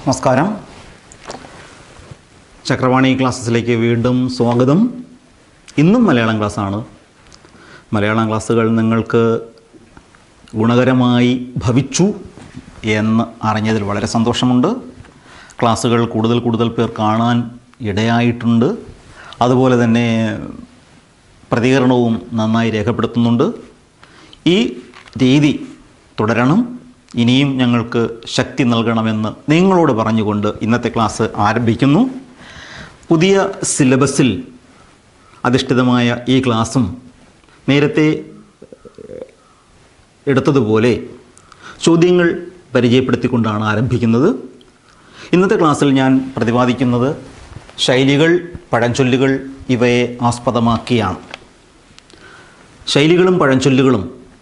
നമസ്കാരം ചക്രവാണി ക്ലാസ്സസിലേക്ക് വീണ്ടും സ്വാഗതം ഇന്നും മലയാളം ക്ലാസ്സാണ് മലയാളം ക്ലാസ്സുകൾ നിങ്ങൾക്ക് ഗുണകരമായി ഭവിച്ചു എന്ന് അറിഞ്ഞതിൽ വളരെ സന്തോഷമുണ്ട് ക്ലാസ്സുകൾ കൂടുതൽ കൂടുതൽ പേർ കാണാൻ ഇടയായിട്ടുണ്ട് അതുപോലെ തന്നെ പ്രതികരണവും നന്നായി രേഖപ്പെടുത്തുന്നുണ്ട് ഈ രീതി തുടരണം ഇനിയും ഞങ്ങൾക്ക് ശക്തി നൽകണമെന്ന് നിങ്ങളോട് പറഞ്ഞുകൊണ്ട് ഇന്നത്തെ ക്ലാസ് ആരംഭിക്കുന്നു പുതിയ സിലബസിൽ അധിഷ്ഠിതമായ ഈ ക്ലാസ്സും നേരത്തെ എടുത്തതുപോലെ ചോദ്യങ്ങൾ പരിചയപ്പെടുത്തിക്കൊണ്ടാണ് ആരംഭിക്കുന്നത് ഇന്നത്തെ ക്ലാസ്സിൽ ഞാൻ പ്രതിപാദിക്കുന്നത് ശൈലികൾ പഴഞ്ചൊല്ലുകൾ ഇവയെ ആസ്പദമാക്കിയാണ് ശൈലികളും പഴഞ്ചൊല്ലുകളും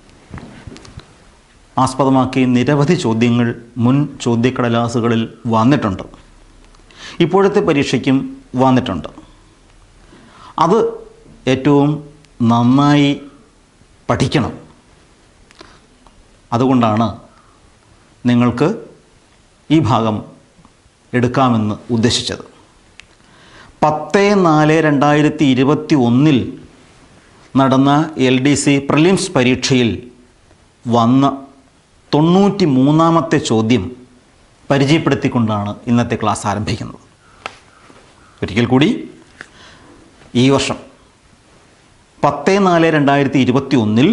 ആസ്പദമാക്കി നിരവധി ചോദ്യങ്ങൾ മുൻ ചോദ്യക്കടലാസുകളിൽ വന്നിട്ടുണ്ട് ഇപ്പോഴത്തെ പരീക്ഷയ്ക്കും വന്നിട്ടുണ്ട് അത് ഏറ്റവും നന്നായി പഠിക്കണം അതുകൊണ്ടാണ് നിങ്ങൾക്ക് ഈ ഭാഗം എടുക്കാമെന്ന് ഉദ്ദേശിച്ചത് പത്ത് നാല് രണ്ടായിരത്തി ഇരുപത്തി ഒന്നിൽ നടന്ന എൽ ഡി സി പ്രിലിംസ് പരീക്ഷയിൽ വന്ന തൊണ്ണൂറ്റി മൂന്നാമത്തെ ചോദ്യം പരിചയപ്പെടുത്തിക്കൊണ്ടാണ് ഇന്നത്തെ ക്ലാസ് ആരംഭിക്കുന്നത് ഒരിക്കൽ കൂടി ഈ വർഷം പത്ത് നാല് രണ്ടായിരത്തി ഇരുപത്തി ഒന്നിൽ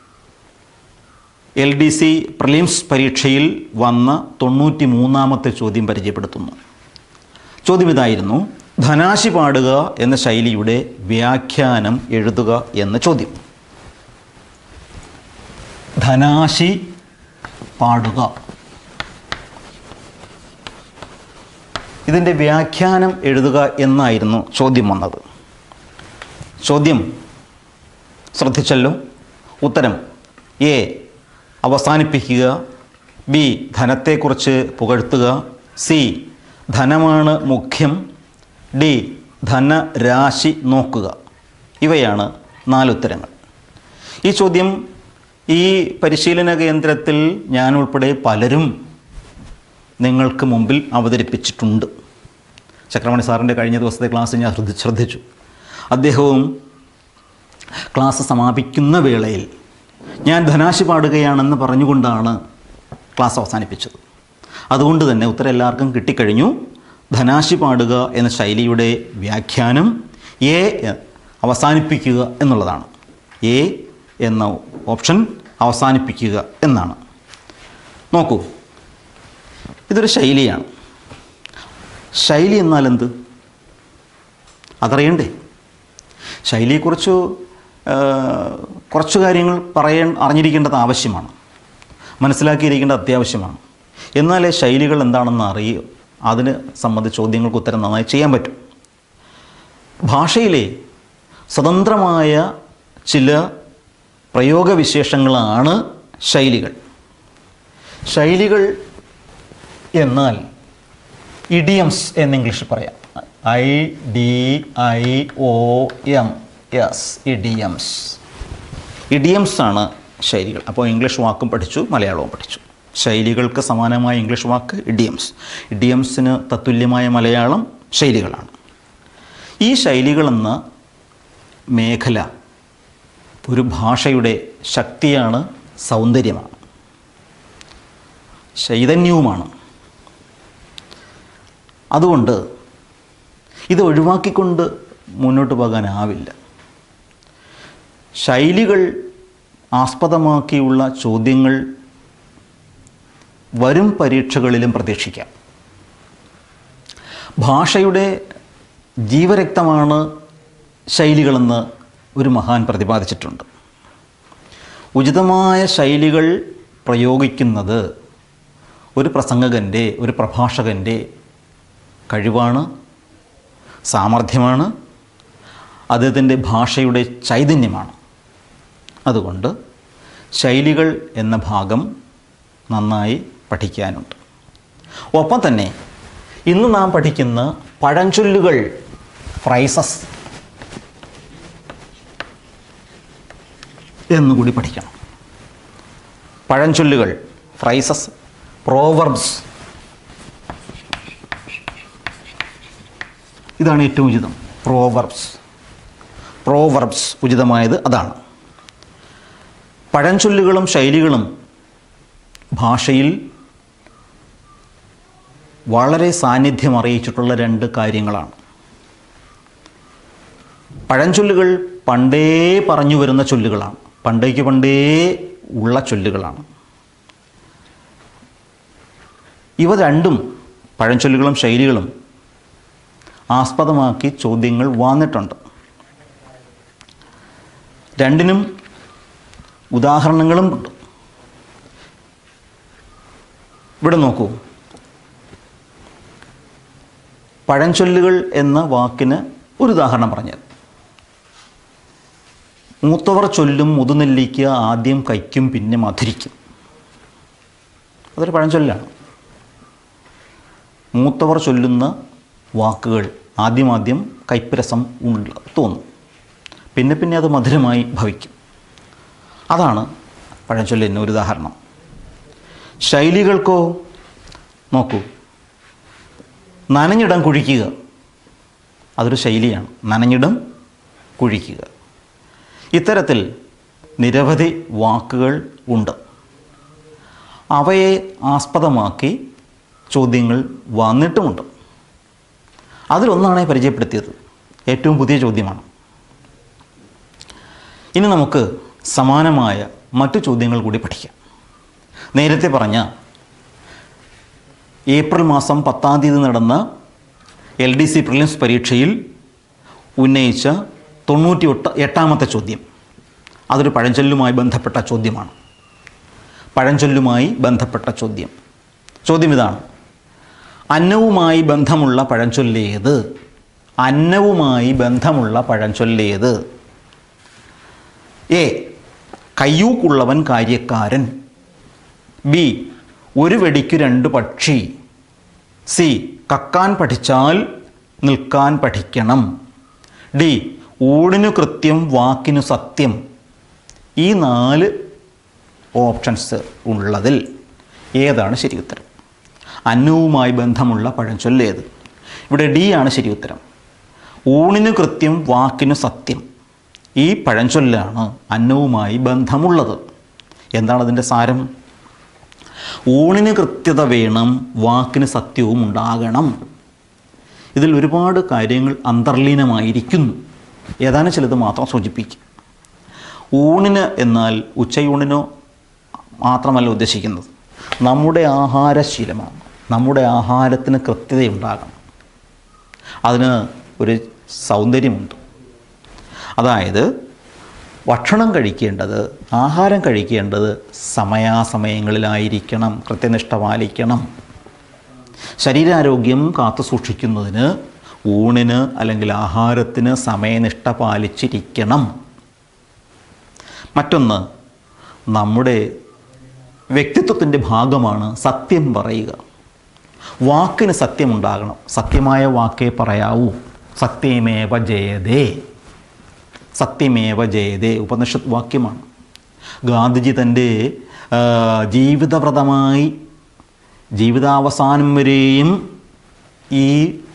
എൽ ഡി സി പ്രിലിംസ് പരീക്ഷയിൽ വന്ന തൊണ്ണൂറ്റി മൂന്നാമത്തെ ചോദ്യം പരിചയപ്പെടുത്തുന്നു ചോദ്യം ഇതായിരുന്നു ധനാശി പാടുക എന്ന ശൈലിയുടെ വ്യാഖ്യാനം എഴുതുക എന്ന ചോദ്യം ധനാശി പാടുക ഇതിൻ്റെ വ്യാഖ്യാനം എഴുതുക എന്നായിരുന്നു ചോദ്യം വന്നത് ചോദ്യം ശ്രദ്ധിച്ചല്ലോ ഉത്തരം എ അവസാനിപ്പിക്കുക ബി ധനത്തെക്കുറിച്ച് പുകഴ്ത്തുക സി ധനമാണ് മുഖ്യം ഡി ധനരാശി നോക്കുക ഇവയാണ് നാലുത്തരങ്ങൾ ഈ ചോദ്യം ഈ പരിശീലന കേന്ദ്രത്തിൽ ഞാൻ ഉൾപ്പെടെ പലരും നിങ്ങൾക്ക് മുമ്പിൽ അവതരിപ്പിച്ചിട്ടുണ്ട് ചക്രമണി സാറിൻ്റെ കഴിഞ്ഞ ദിവസത്തെ ക്ലാസ് ഞാൻ ശ്രദ്ധി ശ്രദ്ധിച്ചു അദ്ദേഹവും ക്ലാസ് സമാപിക്കുന്ന വേളയിൽ ഞാൻ ധനാശി പാടുകയാണെന്ന് പറഞ്ഞുകൊണ്ടാണ് ക്ലാസ് അവസാനിപ്പിച്ചത് അതുകൊണ്ട് തന്നെ ഉത്തരം എല്ലാവർക്കും കിട്ടിക്കഴിഞ്ഞു ധനാശി പാടുക എന്ന ശൈലിയുടെ വ്യാഖ്യാനം എ അവസാനിപ്പിക്കുക എന്നുള്ളതാണ് എ എന്ന ഓപ്ഷൻ അവസാനിപ്പിക്കുക എന്നാണ് നോക്കൂ ഇതൊരു ശൈലിയാണ് ശൈലി എന്നാൽ എന്ത് അതറിയണ്ടേ ശൈലിയെക്കുറിച്ച് ആ, കുറച്ച് കാര്യങ്ങൾ പറയാൻ അറിഞ്ഞിരിക്കേണ്ടത് ആവശ്യമാണ് മനസ്സിലാക്കിയിരിക്കേണ്ടത് അത്യാവശ്യമാണ് എന്നാലേ ശൈലികൾ എന്താണെന്ന് അറിയുക അതിന് സംബന്ധിച്ച ചോദ്യങ്ങൾക്ക് ഉത്തരം നന്നായി ചെയ്യാൻ പറ്റും ഭാഷയിലെ സ്വതന്ത്രമായ ചില പ്രയോഗവിശേഷങ്ങളാണ് ശൈലികൾ ശൈലികൾ എന്നാൽ ഇഡിയംസ് എന്ന് ഇംഗ്ലീഷിൽ പറയാം I D I O M yes idioms idioms ആണ് ശൈലികൾ അപ്പോൾ ഇംഗ്ലീഷ് വാക്കും പഠിച്ചു മലയാളവും പഠിച്ചു ശൈലികൾക്ക് സമാനമായ ഇംഗ്ലീഷ് വാക്ക് ഇഡിയംസ് ഇഡിയംസിന് തത്തുല്യമായ മലയാളം ശൈലികളാണ് ഈ ശൈലികളെന്ന മേഖല ഒരു ഭാഷയുടെ ശക്തിയാണ് സൗന്ദര്യമാണ് ചൈതന്യവുമാണ് അതുകൊണ്ട് ഇത് ഒഴിവാക്കിക്കൊണ്ട് മുന്നോട്ട് പോകാനാവില്ല ശൈലികൾ ആസ്പദമാക്കിയുള്ള ചോദ്യങ്ങൾ വരും പരീക്ഷകളിലും പ്രതീക്ഷിക്കാം ഭാഷയുടെ ജീവരക്തമാണ് ശൈലികളെന്ന് ഒരു മഹാൻ പ്രതിപാദിച്ചിട്ടുണ്ട് ഉചിതമായ ശൈലികൾ പ്രയോഗിക്കുന്നത് ഒരു പ്രസംഗകൻ്റെ ഒരു പ്രഭാഷകൻ്റെ കഴിവാണ് സാമർഥ്യമാണ് അദ്ദേഹത്തിൻ്റെ ഭാഷയുടെ ചൈതന്യമാണ് അതുകൊണ്ട് ശൈലികൾ എന്ന ഭാഗം നന്നായി പഠിക്കാനുണ്ട് ഒപ്പം തന്നെ ഇന്ന് നാം പഠിക്കുന്ന പഴഞ്ചൊല്ലുകൾ ഫ്രൈസസ് എന്നുകൂടി പഠിക്കണം പഴഞ്ചൊല്ലുകൾ ഫ്രൈസസ് പ്രോവർബ്സ് ഇതാണ് ഏറ്റവും ഉചിതം പ്രോവർബ്സ് പ്രോവർബ്സ് ഉചിതമായത് അതാണ് പഴഞ്ചൊല്ലുകളും ശൈലികളും ഭാഷയിൽ വളരെ സാന്നിധ്യം അറിയിച്ചിട്ടുള്ള രണ്ട് കാര്യങ്ങളാണ് പഴഞ്ചൊല്ലുകൾ പണ്ടേ പറഞ്ഞു വരുന്ന ചൊല്ലുകളാണ് പണ്ടേക്ക് പണ്ടേ ഉള്ള ചൊല്ലുകളാണ് ഇവ രണ്ടും പഴഞ്ചൊല്ലുകളും ശൈലികളും ആസ്പദമാക്കി ചോദ്യങ്ങൾ വന്നിട്ടുണ്ട് രണ്ടിനും ഉദാഹരണങ്ങളും ഉണ്ട് ഇവിടെ നോക്കൂ പഴഞ്ചൊല്ലുകൾ എന്ന വാക്കിന് ഒരു ഉദാഹരണം പറഞ്ഞാൽ മൂത്തവർ ചൊല്ലും മുതുനെല്ലിക്ക് ആദ്യം കൈക്കും പിന്നെ മധുരിക്കും അതൊരു പഴഞ്ചൊല്ലാണ് മൂത്തവർ ചൊല്ലുന്ന വാക്കുകൾ ആദ്യമാദ്യം കൈപ്പരസം ഉള്ള തോന്നും പിന്നെ പിന്നെ അത് മധുരമായി ഭവിക്കും അതാണ് പഴഞ്ചൊല്ലിന് ഒരു ഉദാഹരണം ശൈലികൾക്കോ നോക്കൂ നനഞ്ഞിടം കുഴിക്കുക അതൊരു ശൈലിയാണ് നനഞ്ഞിടം കുഴിക്കുക ഇത്തരത്തിൽ നിരവധി വാക്കുകൾ ഉണ്ട് അവയെ ആസ്പദമാക്കി ചോദ്യങ്ങൾ വന്നിട്ടുമുണ്ട് അതിലൊന്നാണ് പരിചയപ്പെടുത്തിയത് ഏറ്റവും പുതിയ ചോദ്യമാണ് ഇനി നമുക്ക് സമാനമായ മറ്റു ചോദ്യങ്ങൾ കൂടി പഠിക്കാം നേരത്തെ പറഞ്ഞ ഏപ്രിൽ മാസം പത്താം തീയതി നടന്ന എൽ ഡി സി പ്രിലിംസ് പരീക്ഷയിൽ ഉന്നയിച്ച തൊണ്ണൂറ്റി ഒട്ട എട്ടാമത്തെ ചോദ്യം അതൊരു പഴഞ്ചൊല്ലുമായി ബന്ധപ്പെട്ട ചോദ്യമാണ് പഴഞ്ചൊല്ലുമായി ബന്ധപ്പെട്ട ചോദ്യം ചോദ്യം ഇതാണ് അന്നവുമായി ബന്ധമുള്ള പഴഞ്ചൊല്ലേത് അന്നവുമായി ബന്ധമുള്ള പഴഞ്ചൊല്ലേത് എ കയ്യൂക്കുള്ളവൻ കാര്യക്കാരൻ ബി ഒരു വെടിക്ക് രണ്ട് പക്ഷി സി കക്കാൻ പഠിച്ചാൽ നിൽക്കാൻ പഠിക്കണം ഡി ഊണിനു കൃത്യം വാക്കിനു സത്യം ഈ നാല് ഓപ്ഷൻസ് ഉള്ളതിൽ ഏതാണ് ശരി ഉത്തരം അന്നവുമായി ബന്ധമുള്ള പഴഞ്ചൊല്ലേത് ഇവിടെ ഡി ആണ് ശരി ഉത്തരം ഊണിനു കൃത്യം വാക്കിനു സത്യം ഈ പഴഞ്ചൊല്ലാണ് അന്നവുമായി ബന്ധമുള്ളത് എന്താണ് അതിൻ്റെ സാരം ഊണിന് കൃത്യത വേണം വാക്കിന് സത്യവും ഉണ്ടാകണം ഇതിൽ ഒരുപാട് കാര്യങ്ങൾ അന്തർലീനമായിരിക്കുന്നു ഏതാനും ചിലത് മാത്രം സൂചിപ്പിക്കും ഊണിന് എന്നാൽ ഉച്ചയൂണിനോ മാത്രമല്ല ഉദ്ദേശിക്കുന്നത് നമ്മുടെ ആഹാരശീലമാണ് നമ്മുടെ ആഹാരത്തിന് കൃത്യതയുണ്ടാകണം അതിന് ഒരു സൗന്ദര്യമുണ്ട് അതായത് ഭക്ഷണം കഴിക്കേണ്ടത് ആഹാരം കഴിക്കേണ്ടത് സമയാസമയങ്ങളിലായിരിക്കണം കൃത്യനിഷ്ഠ പാലിക്കണം ശരീരാരോഗ്യം കാത്തു സൂക്ഷിക്കുന്നതിന് ഊണിന് അല്ലെങ്കിൽ ആഹാരത്തിന് സമയനിഷ്ഠ പാലിച്ചിരിക്കണം മറ്റൊന്ന് നമ്മുടെ വ്യക്തിത്വത്തിൻ്റെ ഭാഗമാണ് സത്യം പറയുക വാക്കിന് സത്യമുണ്ടാകണം സത്യമായ വാക്കേ പറയാവൂ സത്യമേവ ജയതേ സത്യമേവ ജയതേ ഉപനിഷത്ത് വാക്യമാണ് ഗാന്ധിജി തൻ്റെ ആ, ജീവിതവ്രതമായി ജീവിതാവസാനം വരെയും ഈ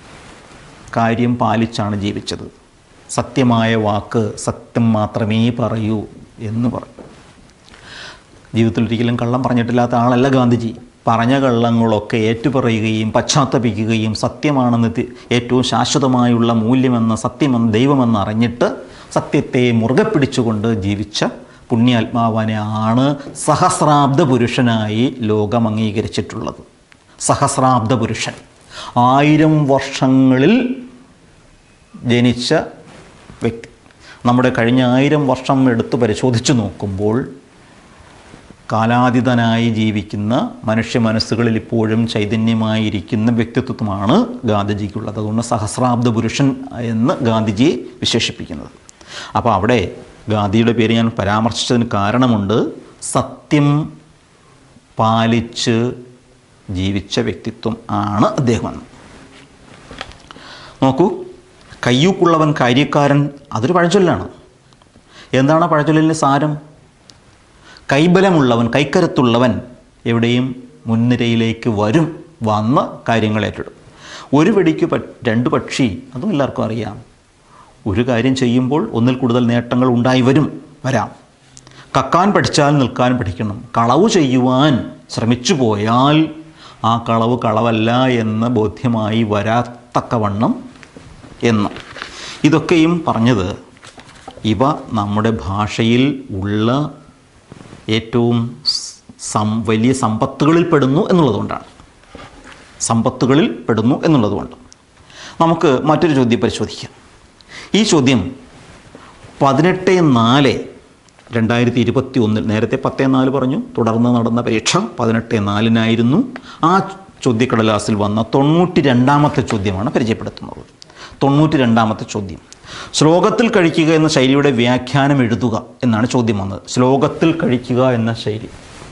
കാര്യം പാലിച്ചാണ് ജീവിച്ചത് സത്യമായ വാക്ക് സത്യം മാത്രമേ പറയൂ എന്ന് പറഞ്ഞു ജീവിതത്തിൽ ഒരിക്കലും കള്ളം പറഞ്ഞിട്ടില്ലാത്ത ആളല്ല ഗാന്ധിജി പറഞ്ഞ കള്ളങ്ങളൊക്കെ ഏറ്റുപറയുകയും പശ്ചാത്തപിക്കുകയും സത്യമാണെന്ന് തി- ഏറ്റവും ശാശ്വതമായുള്ള മൂല്യമെന്ന് സത്യമെന്ന് ദൈവമെന്ന് അറിഞ്ഞിട്ട് സത്യത്തെ മുറുകെ പിടിച്ചുകൊണ്ട് ജീവിച്ച പുണ്യാത്മാവനെയാണ് സഹസ്രാബ്ദ പുരുഷനായി ലോകം അംഗീകരിച്ചിട്ടുള്ളത് സഹസ്രാബ്ദ പുരുഷൻ ആയിരം വർഷങ്ങളിൽ ജനിച്ച വ്യക്തി നമ്മുടെ കഴിഞ്ഞ ആയിരം വർഷം എടുത്ത് പരിശോധിച്ച് നോക്കുമ്പോൾ കാലാതീതനായി ജീവിക്കുന്ന മനുഷ്യ മനസ്സുകളിൽ ഇപ്പോഴും ചൈതന്യമായിരിക്കുന്ന വ്യക്തിത്വമാണ് ഗാന്ധിജിക്കുള്ളത് അതുകൊണ്ട് സഹസ്രാബ്ദ പുരുഷൻ എന്ന് ഗാന്ധിജിയെ വിശേഷിപ്പിക്കുന്നത് അപ്പോൾ അവിടെ ഗാന്ധിയുടെ പേര് ഞാൻ പരാമർശിച്ചതിന് കാരണമുണ്ട് സത്യം പാലിച്ച് ജീവിച്ച വ്യക്തിത്വം ആണ് അദ്ദേഹമെന്ന് നോക്കൂ കയ്യൂക്കുള്ളവൻ കാര്യക്കാരൻ അതൊരു പഴഞ്ചൊല്ലാണ് എന്താണ് ആ പഴഞ്ചൊല്ലിൻ്റെ സാരം കൈബലമുള്ളവൻ കൈക്കരുത്തുള്ളവൻ എവിടെയും മുൻനിരയിലേക്ക് വരും വന്ന് കാര്യങ്ങൾ ഏറ്റെടുക്കും ഒരു വെടിക്ക് പ രണ്ട് പക്ഷി അതും എല്ലാവർക്കും അറിയാം ഒരു കാര്യം ചെയ്യുമ്പോൾ ഒന്നിൽ കൂടുതൽ നേട്ടങ്ങൾ ഉണ്ടായി വരും വരാം കക്കാൻ പഠിച്ചാൽ നിൽക്കാൻ പഠിക്കണം കളവ് ചെയ്യുവാൻ ശ്രമിച്ചു പോയാൽ ആ കളവ് കളവല്ല എന്ന് ബോധ്യമായി വരാത്തക്കവണ്ണം എന്ന് ഇതൊക്കെയും പറഞ്ഞത് ഇവ നമ്മുടെ ഭാഷയിൽ ഉള്ള ഏറ്റവും സം വലിയ സമ്പത്തുകളിൽ പെടുന്നു എന്നുള്ളതുകൊണ്ടാണ് സമ്പത്തുകളിൽ പെടുന്നു എന്നുള്ളതുകൊണ്ട് നമുക്ക് മറ്റൊരു ചോദ്യം പരിശോധിക്കാം ഈ ചോദ്യം പതിനെട്ട് നാല് രണ്ടായിരത്തി ഇരുപത്തി ഒന്നിൽ നേരത്തെ പത്തേ നാല് പറഞ്ഞു തുടർന്ന് നടന്ന പരീക്ഷ പതിനെട്ട് നാലിനായിരുന്നു ആ ചോദ്യക്കടലാസിൽ വന്ന തൊണ്ണൂറ്റി രണ്ടാമത്തെ ചോദ്യമാണ് പരിചയപ്പെടുത്തുന്നത് തൊണ്ണൂറ്റി രണ്ടാമത്തെ ചോദ്യം ശ്ലോകത്തിൽ കഴിക്കുക എന്ന ശൈലിയുടെ വ്യാഖ്യാനം എഴുതുക എന്നാണ് ചോദ്യം വന്നത് ശ്ലോകത്തിൽ കഴിക്കുക എന്ന ശൈലി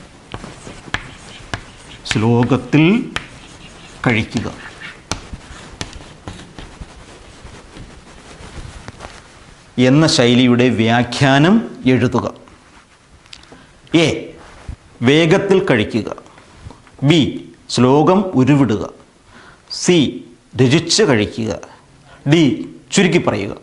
ശ്ലോകത്തിൽ കഴിക്കുക എന്ന ശൈലിയുടെ വ്യാഖ്യാനം എഴുതുക എ വേഗത്തിൽ കഴിക്കുക ബി ശ്ലോകം ഉരുവിടുക സി രചിച്ച് കഴിക്കുക ഡി ചുരുക്കി പറയുക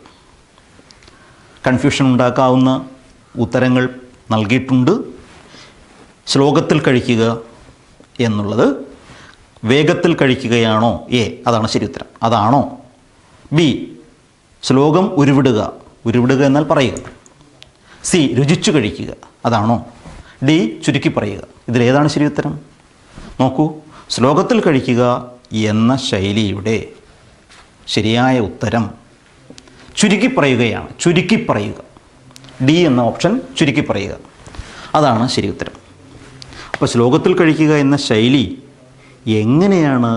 കൺഫ്യൂഷൻ ഉണ്ടാക്കാവുന്ന ഉത്തരങ്ങൾ നൽകിയിട്ടുണ്ട് ശ്ലോകത്തിൽ കഴിക്കുക എന്നുള്ളത് വേഗത്തിൽ കഴിക്കുകയാണോ എ അതാണ് ശരി ഉത്തരം അതാണോ ബി ശ്ലോകം ഉരുവിടുക ഉരുവിടുക എന്നാൽ പറയുക സി രുചിച്ചു കഴിക്കുക അതാണോ ഡി ചുരുക്കി പറയുക ഇതിലേതാണ് ശരി ഉത്തരം നോക്കൂ ശ്ലോകത്തിൽ കഴിക്കുക എന്ന ശൈലിയുടെ ശരിയായ ഉത്തരം ചുരുക്കി പറയുകയാണ് ചുരുക്കി പറയുക ഡി എന്ന ഓപ്ഷൻ ചുരുക്കി പറയുക അതാണ് ശരി ഉത്തരം അപ്പോൾ ശ്ലോകത്തിൽ കഴിക്കുക എന്ന ശൈലി എങ്ങനെയാണ്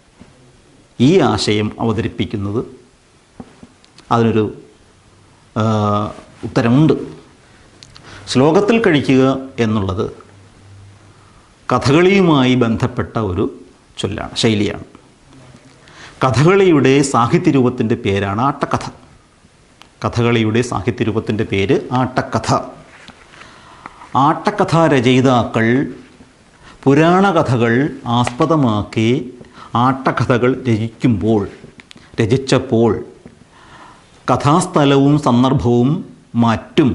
ഈ ആശയം അവതരിപ്പിക്കുന്നത് അതിനൊരു ആ, ഉത്തരമുണ്ട് ശ്ലോകത്തിൽ കഴിക്കുക എന്നുള്ളത് കഥകളിയുമായി ബന്ധപ്പെട്ട ഒരു ചൊല്ലാണ് ശൈലിയാണ് കഥകളിയുടെ സാഹിത്യരൂപത്തിൻ്റെ പേരാണ് ആട്ടക്കഥ കഥകളിയുടെ സാഹിത്യരൂപത്തിൻ്റെ പേര് ആട്ടക്കഥ ആട്ടക്കഥ രചയിതാക്കൾ പുരാണകഥകൾ ആസ്പദമാക്കി ആട്ടക്കഥകൾ രചിക്കുമ്പോൾ രചിച്ചപ്പോൾ കഥാസ്ഥലവും സന്ദർഭവും മറ്റും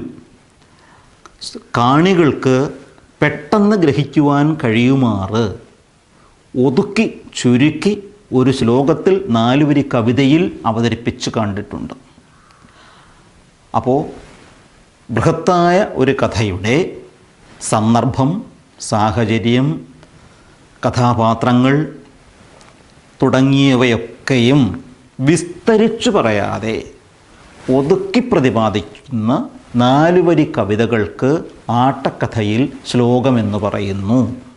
കാണികൾക്ക് പെട്ടെന്ന് ഗ്രഹിക്കുവാൻ കഴിയുമാറ് ഒതുക്കി ചുരുക്കി ഒരു ശ്ലോകത്തിൽ നാലുവരി കവിതയിൽ അവതരിപ്പിച്ച് കണ്ടിട്ടുണ്ട് അപ്പോൾ ബൃഹത്തായ ഒരു കഥയുടെ സന്ദർഭം സാഹചര്യം കഥാപാത്രങ്ങൾ തുടങ്ങിയവയൊക്കെയും വിസ്തരിച്ചു പറയാതെ ഒതുക്കി പ്രതിപാദിക്കുന്ന നാലുവരി കവിതകൾക്ക് ആട്ടക്കഥയിൽ ശ്ലോകമെന്ന് പറയുന്നു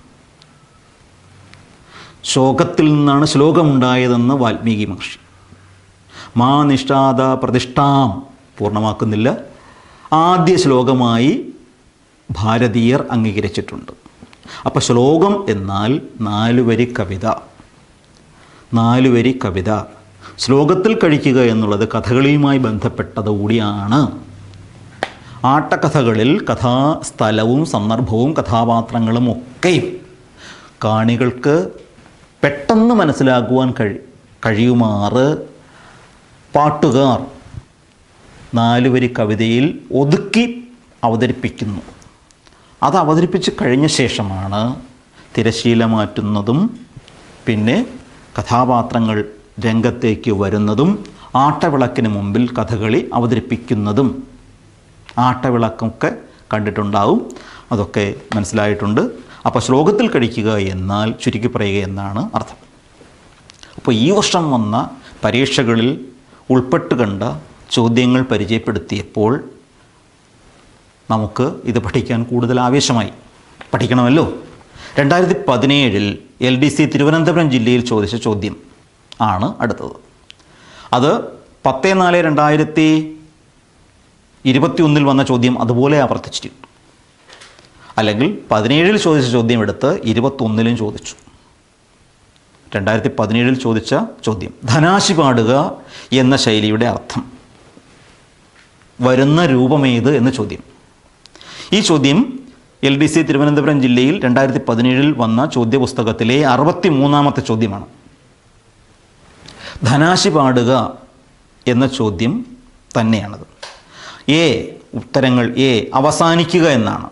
ശോകത്തിൽ നിന്നാണ് ശ്ലോകമുണ്ടായതെന്ന് വാൽമീകി മഹർഷി മാ നിഷ്ഠാത പ്രതിഷ്ഠാം പൂർണ്ണമാക്കുന്നില്ല ആദ്യ ശ്ലോകമായി ഭാരതീയർ അംഗീകരിച്ചിട്ടുണ്ട് അപ്പോൾ ശ്ലോകം എന്നാൽ നാലുവരി കവിത നാലുവരി കവിത ശ്ലോകത്തിൽ കഴിക്കുക എന്നുള്ളത് കഥകളിയുമായി ബന്ധപ്പെട്ടത് കൂടിയാണ് ആട്ടക്കഥകളിൽ കഥാസ്ഥലവും സന്ദർഭവും കഥാപാത്രങ്ങളും ഒക്കെയും കാണികൾക്ക് പെട്ടെന്ന് മനസ്സിലാക്കുവാൻ കഴി കഴിയുമാറ് പാട്ടുകാർ നാലുവരി കവിതയിൽ ഒതുക്കി അവതരിപ്പിക്കുന്നു അത് അവതരിപ്പിച്ച് കഴിഞ്ഞ ശേഷമാണ് തിരശീല മാറ്റുന്നതും പിന്നെ കഥാപാത്രങ്ങൾ രംഗത്തേക്ക് വരുന്നതും ആട്ടവിളക്കിന് മുമ്പിൽ കഥകളി അവതരിപ്പിക്കുന്നതും ആട്ടവിളക്കൊക്കെ കണ്ടിട്ടുണ്ടാവും അതൊക്കെ മനസ്സിലായിട്ടുണ്ട് അപ്പോൾ ശ്ലോകത്തിൽ കഴിക്കുക എന്നാൽ ചുരുക്കി പറയുക എന്നാണ് അർത്ഥം അപ്പോൾ ഈ വർഷം വന്ന പരീക്ഷകളിൽ ഉൾപ്പെട്ട് കണ്ട ചോദ്യങ്ങൾ പരിചയപ്പെടുത്തിയപ്പോൾ നമുക്ക് ഇത് പഠിക്കാൻ കൂടുതൽ ആവേശമായി പഠിക്കണമല്ലോ രണ്ടായിരത്തി പതിനേഴിൽ എൽ ഡി സി തിരുവനന്തപുരം ജില്ലയിൽ ചോദിച്ച ചോദ്യം ആണ് അടുത്തത് അത് പത്ത് നാല് രണ്ടായിരത്തി ഇരുപത്തി ഒന്നിൽ വന്ന ചോദ്യം അതുപോലെ ആവർത്തിച്ചിട്ടുണ്ട് അല്ലെങ്കിൽ പതിനേഴിൽ ചോദിച്ച ചോദ്യം എടുത്ത് ഇരുപത്തൊന്നിലും ചോദിച്ചു രണ്ടായിരത്തി പതിനേഴിൽ ചോദിച്ച ചോദ്യം ധനാശി പാടുക എന്ന ശൈലിയുടെ അർത്ഥം വരുന്ന രൂപമേത് എന്ന ചോദ്യം ഈ ചോദ്യം എൽ ഡി സി തിരുവനന്തപുരം ജില്ലയിൽ രണ്ടായിരത്തി പതിനേഴിൽ വന്ന ചോദ്യപുസ്തകത്തിലെ അറുപത്തി മൂന്നാമത്തെ ചോദ്യമാണ് ധനാശി പാടുക എന്ന ചോദ്യം തന്നെയാണത് എ ഉത്തരങ്ങൾ എ അവസാനിക്കുക എന്നാണ്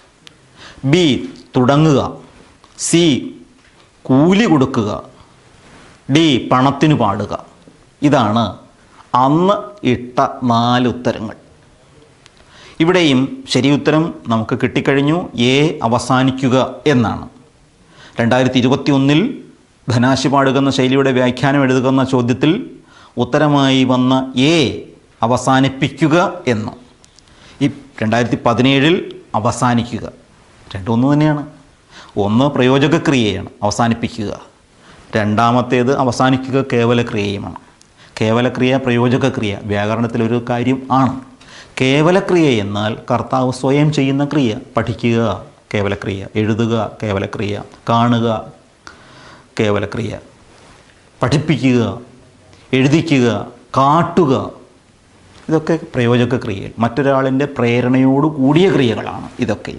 ബി തുടങ്ങുക സി കൂലി കൊടുക്കുക ഡി പണത്തിന് പാടുക ഇതാണ് അന്ന് ഇട്ട നാല് ഉത്തരങ്ങൾ ഇവിടെയും ശരി ഉത്തരം നമുക്ക് കിട്ടിക്കഴിഞ്ഞു എ അവസാനിക്കുക എന്നാണ് രണ്ടായിരത്തി ഇരുപത്തി ഒന്നിൽ ധനാശി പാടുക എന്ന ശൈലിയുടെ വ്യാഖ്യാനം എഴുതുക എന്ന ചോദ്യത്തിൽ ഉത്തരമായി വന്ന എ അവസാനിപ്പിക്കുക എന്ന് ഈ രണ്ടായിരത്തി പതിനേഴിൽ അവസാനിക്കുക രണ്ടൊന്നു തന്നെയാണ് ഒന്ന് പ്രയോജക ക്രിയയാണ് അവസാനിപ്പിക്കുക രണ്ടാമത്തേത് അവസാനിക്കുക കേവല ക്രിയയുമാണ് കേവലക്രിയ പ്രയോജക ക്രിയ വ്യാകരണത്തിലൊരു കാര്യം ആണ് കേവലക്രിയ എന്നാൽ കർത്താവ് സ്വയം ചെയ്യുന്ന ക്രിയ പഠിക്കുക കേവലക്രിയ എഴുതുക കേവലക്രിയ കാണുക കേവലക്രിയ പഠിപ്പിക്കുക എഴുതിക്കുക കാട്ടുക ഇതൊക്കെ പ്രയോജക ക്രിയകൾ മറ്റൊരാളിൻ്റെ പ്രേരണയോട് കൂടിയ ക്രിയകളാണ് ഇതൊക്കെ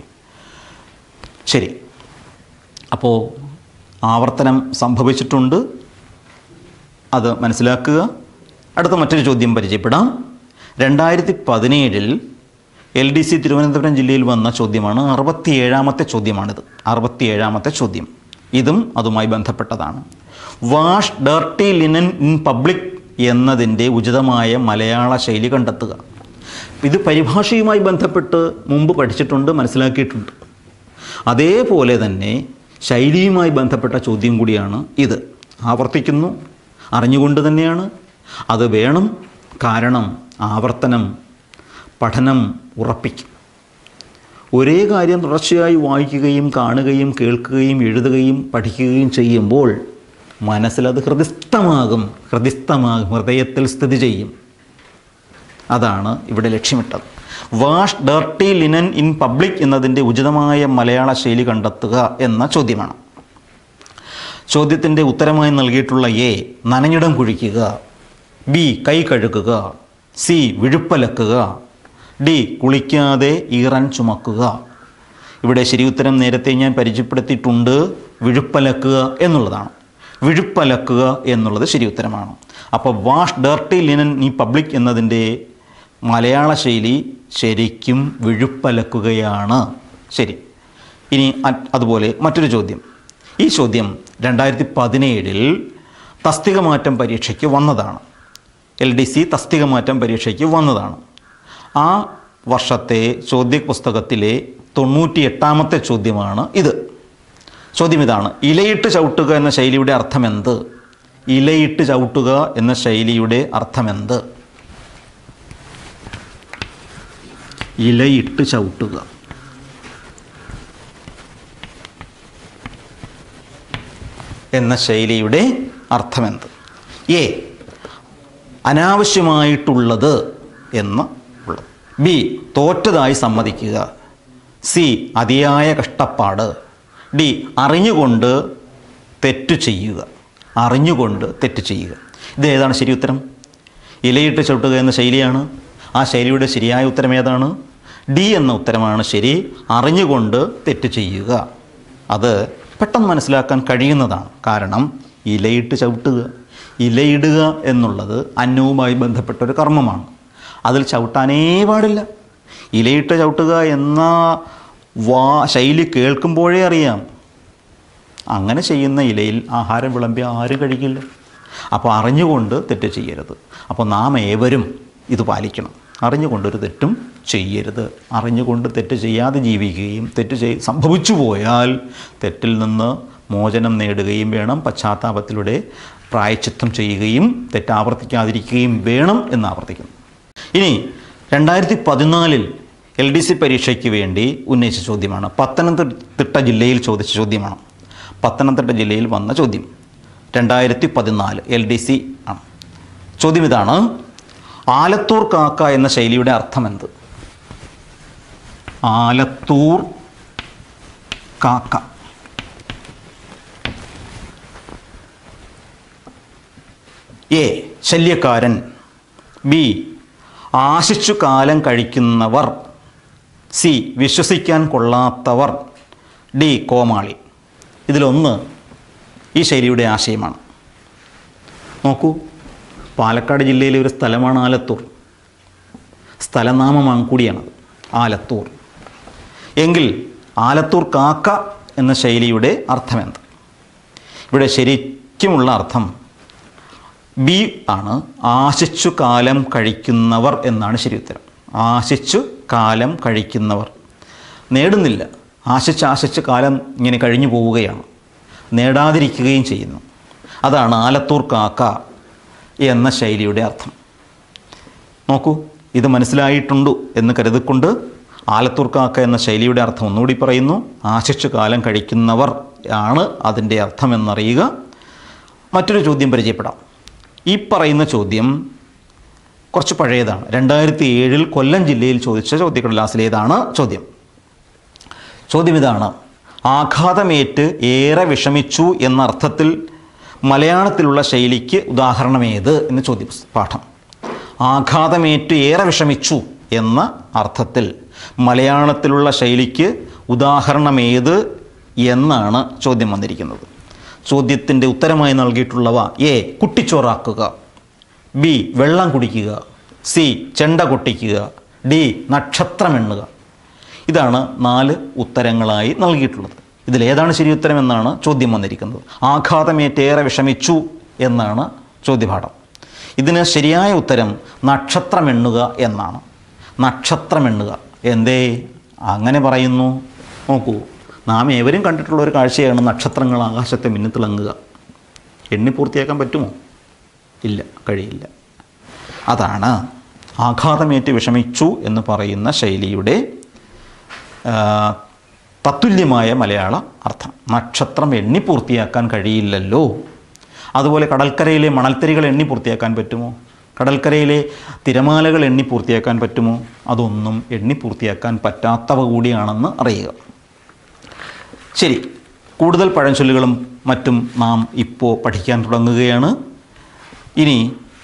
ശരി അപ്പോൾ ആവർത്തനം സംഭവിച്ചിട്ടുണ്ട് അത് മനസ്സിലാക്കുക അടുത്ത മറ്റൊരു ചോദ്യം പരിചയപ്പെടാം രണ്ടായിരത്തി പതിനേഴിൽ എൽ ഡി സി തിരുവനന്തപുരം ജില്ലയിൽ വന്ന ചോദ്യമാണ് അറുപത്തിയേഴാമത്തെ ചോദ്യമാണിത് അറുപത്തിയേഴാമത്തെ ചോദ്യം ഇതും അതുമായി ബന്ധപ്പെട്ടതാണ് wash dirty linen in public എന്നതിൻ്റെ ഉചിതമായ മലയാള ശൈലി കണ്ടെത്തുക ഇത് പരിഭാഷയുമായി ബന്ധപ്പെട്ട് മുമ്പ് പഠിച്ചിട്ടുണ്ട് മനസ്സിലാക്കിയിട്ടുണ്ട് അതേപോലെ തന്നെ ശൈലിയുമായി ബന്ധപ്പെട്ട ചോദ്യം കൂടിയാണ് ഇത് ആവർത്തിക്കുന്നു അറിഞ്ഞുകൊണ്ട് തന്നെയാണ് അത് വേണം കാരണം ആവർത്തനം പഠനം ഉറപ്പിക്കും ഒരേ കാര്യം തുടർച്ചയായി വായിക്കുകയും കാണുകയും കേൾക്കുകയും എഴുതുകയും പഠിക്കുകയും ചെയ്യുമ്പോൾ മനസ്സിലത് ഹൃദിസ്ഥമാകും ഹൃദിസ്ഥമാകും ഹൃദയത്തിൽ സ്ഥിതി ചെയ്യും അതാണ് ഇവിടെ ലക്ഷ്യമിട്ടത് wash dirty linen in public എന്നതിൻ്റെ ഉചിതമായ മലയാള ശൈലി കണ്ടെത്തുക എന്ന ചോദ്യമാണ് ചോദ്യത്തിൻ്റെ ഉത്തരമായി നൽകിയിട്ടുള്ള എ നനഞ്ഞിടം കുഴിക്കുക ബി കൈ കഴുകുക സി വിഴുപ്പലക്കുക ഡി കുളിക്കാതെ ഈറൻ ചുമക്കുക ഇവിടെ ശരി ഉത്തരം നേരത്തെ ഞാൻ പരിചയപ്പെടുത്തിയിട്ടുണ്ട് വിഴുപ്പലക്കുക എന്നുള്ളതാണ് വിഴുപ്പലക്കുക എന്നുള്ളത് ശരി ഉത്തരമാണ് അപ്പോൾ വാഷ് ഡർട്ടി ലിനൻ ഈ പബ്ലിക് എന്നതിൻ്റെ മലയാള ശൈലി ശരിക്കും വിഴുപ്പലക്കുകയാണ് ശരി ഇനി അ- അതുപോലെ മറ്റൊരു ചോദ്യം ഈ ചോദ്യം രണ്ടായിരത്തി പതിനേഴിൽ തസ്തിക മാറ്റം പരീക്ഷയ്ക്ക് വന്നതാണ് എൽ ഡി സി തസ്തിക മാറ്റം പരീക്ഷയ്ക്ക് വന്നതാണ് ആ വർഷത്തെ ചോദ്യ പുസ്തകത്തിലെ തൊണ്ണൂറ്റി എട്ടാമത്തെ ചോദ്യമാണ് ഇത് ചോദ്യം ഇതാണ് ഇലയിട്ട് ചവിട്ടുക എന്ന ശൈലിയുടെ അർത്ഥമെന്ത് ഇലയിട്ട് ചവിട്ടുക എന്ന ശൈലിയുടെ അർത്ഥമെന്ത് ഇലയിട്ട് ചവിട്ടുക എന്ന ശൈലിയുടെ അർത്ഥമെന്ത് എ അനാവശ്യമായിട്ടുള്ളത് എന്ന് ഉള്ളത് ബി തോറ്റതായി സമ്മതിക്കുക സി അതിയായ കഷ്ടപ്പാട് ഡി അറിഞ്ഞുകൊണ്ട് തെറ്റു ചെയ്യുക അറിഞ്ഞുകൊണ്ട് തെറ്റ് ചെയ്യുക ഇത് ഏതാണ് ശരി ഉത്തരം ഇലയിട്ട് ചവിട്ടുക എന്ന ശൈലിയാണ് ആ ശൈലിയുടെ ശരിയായ ഉത്തരം ഏതാണ് ഡി എന്ന ഉത്തരമാണ് ശരി അറിഞ്ഞുകൊണ്ട് തെറ്റ് ചെയ്യുക അത് പെട്ടെന്ന് മനസ്സിലാക്കാൻ കഴിയുന്നതാണ് കാരണം ഇലയിട്ട് ചവിട്ടുക ഇലയിടുക എന്നുള്ളത് അന്നവുമായി ബന്ധപ്പെട്ട ഒരു കർമ്മമാണ് അതിൽ ചവിട്ടാനേ പാടില്ല ഇലയിട്ട് ചവിട്ടുക എന്ന വാ ശൈലി കേൾക്കുമ്പോഴേ അറിയാം അങ്ങനെ ചെയ്യുന്ന ഇലയിൽ ആഹാരം വിളമ്പി ആരും കഴിക്കില്ല അപ്പോൾ അറിഞ്ഞുകൊണ്ട് തെറ്റ് ചെയ്യരുത് അപ്പോൾ നാം ഏവരും ഇത് പാലിക്കണം അറിഞ്ഞുകൊണ്ടൊരു തെറ്റും ചെയ്യരുത് അറിഞ്ഞുകൊണ്ട് തെറ്റ് ചെയ്യാതെ ജീവിക്കുകയും തെറ്റ് ചെയ് സംഭവിച്ചു പോയാൽ തെറ്റിൽ നിന്ന് മോചനം നേടുകയും വേണം പശ്ചാത്താപത്തിലൂടെ പ്രായച്ചിത്തം ചെയ്യുകയും തെറ്റ് ആവർത്തിക്കാതിരിക്കുകയും വേണം എന്ന് ആവർത്തിക്കുന്നു ഇനി രണ്ടായിരത്തി പതിനാലിൽ എൽ ഡി സി പരീക്ഷയ്ക്ക് വേണ്ടി ഉന്നയിച്ച ചോദ്യമാണ് പത്തനംതിട്ട ജില്ലയിൽ ചോദിച്ച ചോദ്യമാണ് പത്തനംതിട്ട ജില്ലയിൽ വന്ന ചോദ്യം രണ്ടായിരത്തി പതിനാല് എൽ ഡി സി ആണ് ചോദ്യം ഇതാണ് ആലത്തൂർ കാക്ക എന്ന ശൈലിയുടെ അർത്ഥമെന്ത് ആലത്തൂർ കാക്ക എ ശല്യക്കാരൻ ബി ആശിച്ചു കാലം കഴിക്കുന്നവർ സി വിശ്വസിക്കാൻ കൊള്ളാത്തവർ ഡി കോമാളി ഇതിലൊന്ന് ഈ ശൈലിയുടെ ആശയമാണ് നോക്കൂ പാലക്കാട് ജില്ലയിലെ ഒരു സ്ഥലമാണ് ആലത്തൂർ സ്ഥലനാമമാണ് കൂടിയാണത് ആലത്തൂർ എങ്കിൽ ആലത്തൂർ കാക്ക എന്ന ശൈലിയുടെ അർത്ഥമെന്ത് ഇവിടെ ശരിക്കുമുള്ള അർത്ഥം ബി ആണ് ആശിച്ചു കാലം കഴിക്കുന്നവർ എന്നാണ് ശരി ഉത്തരം ആശിച്ചു കാലം കഴിക്കുന്നവർ നേടുന്നില്ല ആശിച്ച് ആശിച്ച് കാലം ഇങ്ങനെ കഴിഞ്ഞു പോവുകയാണ് നേടാതിരിക്കുകയും ചെയ്യുന്നു അതാണ് ആലത്തൂർ കാക്ക എന്ന ശൈലിയുടെ അർത്ഥം നോക്കൂ ഇത് മനസ്സിലായിട്ടുണ്ടു എന്ന് കരുതിക്കൊണ്ട് ആലത്തൂർ കാക്ക എന്ന ശൈലിയുടെ അർത്ഥം ഒന്നുകൂടി പറയുന്നു ആശിച്ചു കാലം കഴിക്കുന്നവർ ആണ് അതിൻ്റെ അർത്ഥമെന്നറിയുക മറ്റൊരു ചോദ്യം പരിചയപ്പെടാം ഈ പറയുന്ന ചോദ്യം കുറച്ച് പഴയതാണ് രണ്ടായിരത്തി ഏഴിൽ കൊല്ലം ജില്ലയിൽ ചോദിച്ച ചോദ്യക്കടലാസിലേതാണ് ചോദ്യം ചോദ്യം ഇതാണ് ആഘാതമേറ്റ് ഏറെ വിഷമിച്ചു എന്ന അർത്ഥത്തിൽ മലയാളത്തിലുള്ള ശൈലിക്ക് ഉദാഹരണമേത് എന്ന് ചോദ്യം പാഠം ആഘാതമേറ്റ് ഏറെ വിഷമിച്ചു എന്ന അർത്ഥത്തിൽ മലയാളത്തിലുള്ള ശൈലിക്ക് ഉദാഹരണമേത് എന്നാണ് ചോദ്യം വന്നിരിക്കുന്നത് ചോദ്യത്തിൻ്റെ ഉത്തരമായി നൽകിയിട്ടുള്ളവ എ കുട്ടിച്ചോറാക്കുക ബി വെള്ളം കുടിക്കുക സി ചെണ്ട കൊട്ടിക്കുക ഡി നക്ഷത്രമെണ്ണുക ഇതാണ് നാല് ഉത്തരങ്ങളായി നൽകിയിട്ടുള്ളത് ഇതിലേതാണ് ശരി ഉത്തരം എന്നാണ് ചോദ്യം വന്നിരിക്കുന്നത് ആഘാതമേറ്റേറെ വിഷമിച്ചു എന്നാണ് ചോദ്യപാഠം ഇതിന് ശരിയായ ഉത്തരം നക്ഷത്രമെണ്ണുക എന്നാണ് നക്ഷത്രമെണ്ണുക എന്തേ അങ്ങനെ പറയുന്നു നോക്കൂ നാം ഏവരും കണ്ടിട്ടുള്ള ഒരു കാഴ്ചയാണ് നക്ഷത്രങ്ങൾ ആകാശത്തെ മിന്നിത്തിളങ്ങുക എണ്ണി പൂർത്തിയാക്കാൻ പറ്റുമോ ഇല്ല കഴിയില്ല അതാണ് ആഘാതമേറ്റ് വിഷമിച്ചു എന്ന് പറയുന്ന ശൈലിയുടെ ആ, തത്തുല്യമായ മലയാള അർത്ഥം നക്ഷത്രം എണ്ണി പൂർത്തിയാക്കാൻ കഴിയില്ലല്ലോ അതുപോലെ കടൽക്കരയിലെ മണൽത്തരികൾ എണ്ണി പൂർത്തിയാക്കാൻ പറ്റുമോ കടൽക്കരയിലെ തിരമാലകൾ എണ്ണി പൂർത്തിയാക്കാൻ പറ്റുമോ അതൊന്നും എണ്ണി പൂർത്തിയാക്കാൻ പറ്റാത്തവ കൂടിയാണെന്ന് അറിയുക ശരി കൂടുതൽ പഴഞ്ചൊല്ലുകളും മറ്റും നാം ഇപ്പോൾ പഠിക്കാൻ തുടങ്ങുകയാണ് ഇനി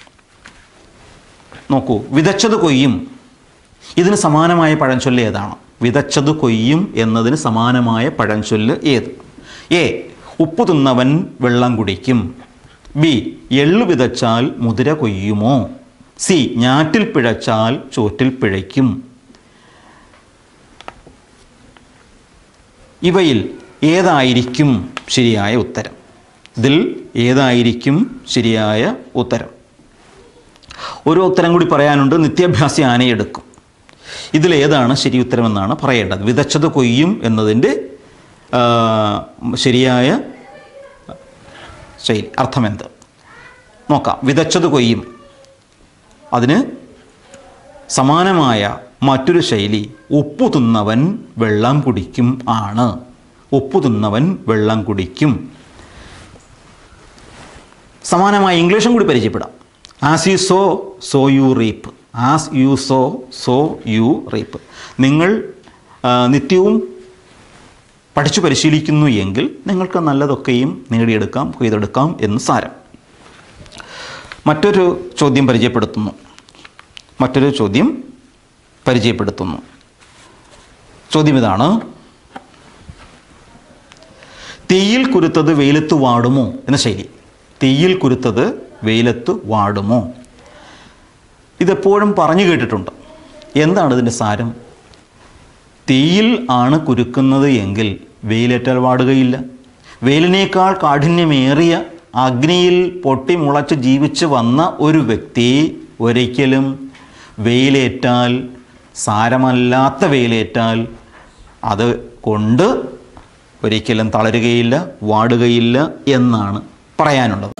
നോക്കൂ വിതച്ചത് കൊയ്യും ഇതിന് സമാനമായ പഴഞ്ചൊല്ല് ഏതാണ് വിതച്ചത് കൊയ്യും എന്നതിന് സമാനമായ പഴഞ്ചൊല്ല് ഏത് എ ഉപ്പ് തിന്നവൻ വെള്ളം കുടിക്കും ബി എള്ളു വിതച്ചാൽ മുതിര കൊയ്യുമോ സി ഞാറ്റിൽ പിഴച്ചാൽ ചോറ്റിൽ പിഴയ്ക്കും ഇവയിൽ ഏതായിരിക്കും ശരിയായ ഉത്തരം ഇതിൽ ഏതായിരിക്കും ശരിയായ ഉത്തരം ഒരു ഉത്തരം കൂടി പറയാനുണ്ട് നിത്യാഭ്യാസി ആനയെടുക്കും ഇതിലേതാണ് ശരി ഉത്തരമെന്നാണ് പറയേണ്ടത് വിതച്ചത് കൊയ്യും എന്നതിൻ്റെ ആ, ശരിയായ ശൈലി അർത്ഥമെന്ത് നോക്കാം വിതച്ചത് കൊയ്യും അതിന് സമാനമായ മറ്റൊരു ശൈലി ഉപ്പു തിന്നവൻ വെള്ളം കുടിക്കും ആണ് ഉപ്പു തിന്നവൻ വെള്ളം കുടിക്കും സമാനമായ ഇംഗ്ലീഷും കൂടി പരിചയപ്പെടാം as you sow so you reap as you sow so you reap നിങ്ങൾ ആ, നിത്യവും പഠിച്ചു പരിശീലിക്കുന്നു എങ്കിൽ നിങ്ങൾക്ക് നല്ലതൊക്കെയും നേടിയെടുക്കാം കൊയ്തെടുക്കാം എന്ന് സാരം മറ്റൊരു ചോദ്യം പരിചയപ്പെടുത്തുന്നു മറ്റൊരു ചോദ്യം പരിചയപ്പെടുത്തുന്നു ചോദ്യം ഇതാണ് തീയിൽ കുരുത്തത് വെയിലത്ത് വാടുമോ എന്ന ശൈലി തീയിൽ കുരുത്തത് വെയിലത്ത് വാടുമോ ഇതെപ്പോഴും പറഞ്ഞു കേട്ടിട്ടുണ്ട് എന്താണ് ഇതിൻ്റെ സാരം തീയിൽ ആണ് കുരുക്കുന്നത് എങ്കിൽ വെയിലേറ്റാൽ വാടുകയില്ല വെയിലിനേക്കാൾ കാഠിന്യമേറിയ അഗ്നിയിൽ പൊട്ടി മുളച്ച് ജീവിച്ച് വന്ന ഒരു വ്യക്തി ഒരിക്കലും വെയിലേറ്റാൽ സാരമല്ലാത്ത വെയിലേറ്റാൽ അത് കൊണ്ട് ഒരിക്കലും തളരുകയില്ല വാടുകയില്ല എന്നാണ് പറയാനുള്ളത്